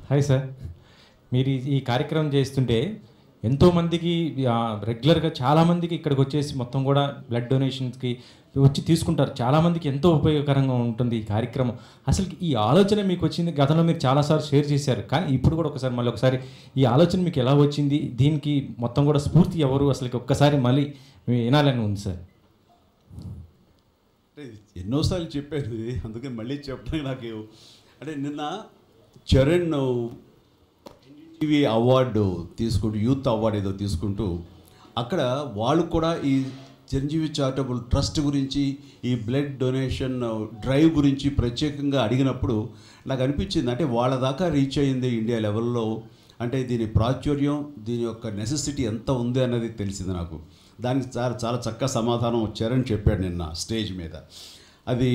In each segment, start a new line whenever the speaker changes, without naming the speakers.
hi sir మీరు ఈ- ఈ కార్యక్రమం చేస్తుంటే ఎంతోమందికి రెగ్యులర్గా చాలామందికి ఇక్కడికి వచ్చేసి మొత్తం కూడా బ్లడ్ డొనేషన్స్కి వచ్చి తీసుకుంటారు చాలామందికి ఎంతో ఉపయోగకరంగా ఉంటుంది ఈ కార్యక్రమం అసలు ఈ ఆలోచన మీకు వచ్చింది గతంలో మీరు చాలాసార్లు షేర్ చేశారు కానీ ఇప్పుడు కూడా ఒకసారి మళ్ళీ ఒకసారి ఈ ఆలోచన మీకు ఎలా వచ్చింది దీనికి మొత్తం కూడా స్ఫూర్తి ఎవరు అసలు ఒక్కసారి మళ్ళీ వినాలని ఉంది సార్
అంటే ఎన్నోసార్లు చెప్పాను ఇది అందుకని మళ్ళీ చెప్పడానికి నాకు అంటే నిన్న చరణ్ టీవీ అవార్డు తీసుకుంటూ యూత్ అవార్డు ఏదో తీసుకుంటూ అక్కడ వాళ్ళు కూడా ఈ చిరంజీవి చారిటబుల్ ట్రస్ట్ గురించి ఈ బ్లడ్ డొనేషన్ డ్రైవ్ గురించి ప్రత్యేకంగా అడిగినప్పుడు నాకు అనిపించింది అంటే వాళ్ళ దాకా రీచ్ అయింది ఇండియా లెవెల్లో అంటే దీని ప్రాచుర్యం దీని యొక్క నెసెసిటీ ఎంత ఉంది అన్నది తెలిసింది నాకు దానికి చాలా చాలా చక్కగా సమాధానం చరణ్ చెప్పాడు నిన్న స్టేజ్ మీద అది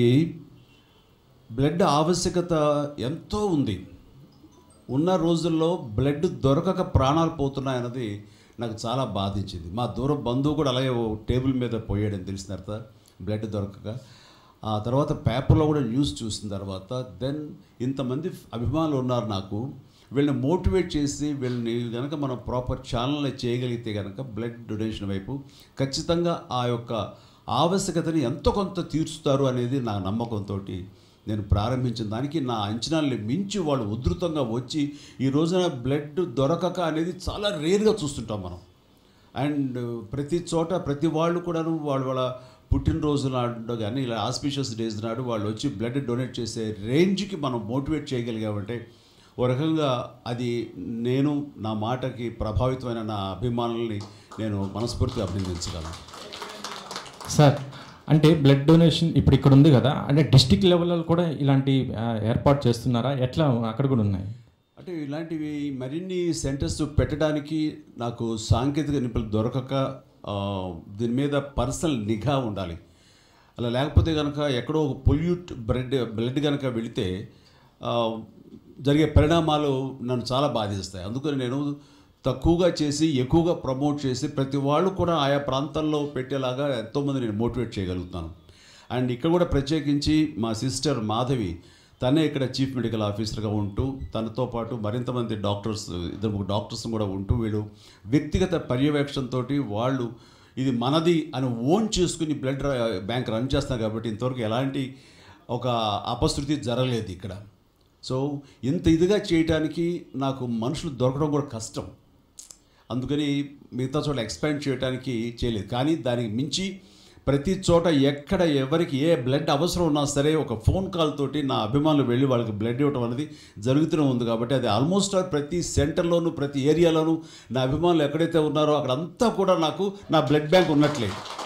బ్లడ్ ఆవశ్యకత ఎంతో ఉంది ఉన్న రోజుల్లో బ్లడ్ దొరకక ప్రాణాలు పోతున్నాయన్నది నాకు చాలా బాధించింది మా దూర బంధువు కూడా అలాగే ఓ టేబుల్ మీద పోయాడని తెలిసిన తర్వాత బ్లడ్ దొరకక ఆ తర్వాత పేపర్లో కూడా న్యూస్ చూసిన తర్వాత దెన్ ఇంతమంది అభిమానులు ఉన్నారు నాకు వీళ్ళని మోటివేట్ చేసి వీళ్ళని కనుక మనం ప్రాపర్ ఛానల్ చేయగలిగితే కనుక బ్లడ్ డొనేషన్ వైపు ఖచ్చితంగా ఆ యొక్క ఆవశ్యకతని ఎంతో కొంత తీర్చుతారు అనేది నా నమ్మకంతో నేను ప్రారంభించిన దానికి నా అంచనాల్ని మించి వాళ్ళు ఉధృతంగా వచ్చి ఈ రోజున బ్లడ్ దొరకక అనేది చాలా రేర్గా చూస్తుంటాం మనం అండ్ ప్రతి చోట ప్రతి వాళ్ళు కూడాను వాళ్ళ వాళ్ళ పుట్టినరోజు నాడు కానీ ఇలా ఆస్పిషియస్ డేస్ నాడు వాళ్ళు వచ్చి బ్లడ్ డొనేట్ చేసే రేంజ్కి మనం మోటివేట్ చేయగలిగామంటే ఓ రకంగా అది నేను నా మాటకి ప్రభావితమైన నా అభిమానుల్ని నేను మనస్ఫూర్తిగా అభినందించగలను
సార్ అంటే బ్లడ్ డొనేషన్ ఇప్పుడు ఇక్కడ ఉంది కదా అంటే డిస్టిక్ లెవెల్లో కూడా ఇలాంటి ఆ, ఏర్పాటు చేస్తున్నారా ఎట్లా అక్కడ కూడా ఉన్నాయి
అంటే ఇలాంటివి మరిన్ని సెంటర్స్ పెట్టడానికి నాకు సాంకేతిక నిపుణులు దొరకక ఆ, దీని మీద పర్సనల్ నిఘా ఉండాలి అలా లేకపోతే కనుక ఎక్కడో ఒక పొల్యూట్ బ్లడ్ బ్లడ్ కనుక వెళితే ఆ, జరిగే పరిణామాలు నన్ను చాలా బాధిస్తాయి అందుకని నేను తక్కువగా చేసి ఎక్కువగా ప్రమోట్ చేసి ప్రతి వాళ్ళు కూడా ఆయా ప్రాంతాల్లో పెట్టేలాగా ఎంతోమంది నేను మోటివేట్ చేయగలుగుతాను అండ్ ఇక్కడ కూడా ప్రత్యేకించి మా సిస్టర్ మాధవి తనే ఇక్కడ చీఫ్ మెడికల్ ఆఫీసర్గా ఉంటూ తనతో పాటు మరింతమంది డాక్టర్స్ ఇద్దరు ముగ్గురు డాక్టర్స్ కూడా ఉంటూ వీళ్ళు వ్యక్తిగత పర్యవేక్షణతో వాళ్ళు ఇది మనది అని ఓన్ చేసుకుని బ్లడ్ బ్యాంక్ రన్ చేస్తున్నారు కాబట్టి ఇంతవరకు ఎలాంటి ఒక అపశృతి జరగలేదు ఇక్కడ సో ఇంత ఇదిగా చేయటానికి నాకు మనుషులు దొరకడం కూడా కష్టం అందుకని మిగతా చోట ఎక్స్పాండ్ చేయడానికి చేయలేదు కానీ దానికి మించి ప్రతి చోట ఎక్కడ ఎవరికి ఏ బ్లడ్ అవసరం ఉన్నా సరే ఒక ఫోన్ కాల్ తోటి నా అభిమానులు వెళ్ళి వాళ్ళకి బ్లడ్ ఇవ్వడం అనేది జరుగుతూనే ఉంది కాబట్టి అది ఆల్మోస్ట్ ఆల్ ప్రతి సెంటర్లోనూ ప్రతి ఏరియాలోనూ నా అభిమానులు ఎక్కడైతే ఉన్నారో అక్కడంతా కూడా నాకు నా బ్లడ్ బ్యాంక్ ఉన్నట్లే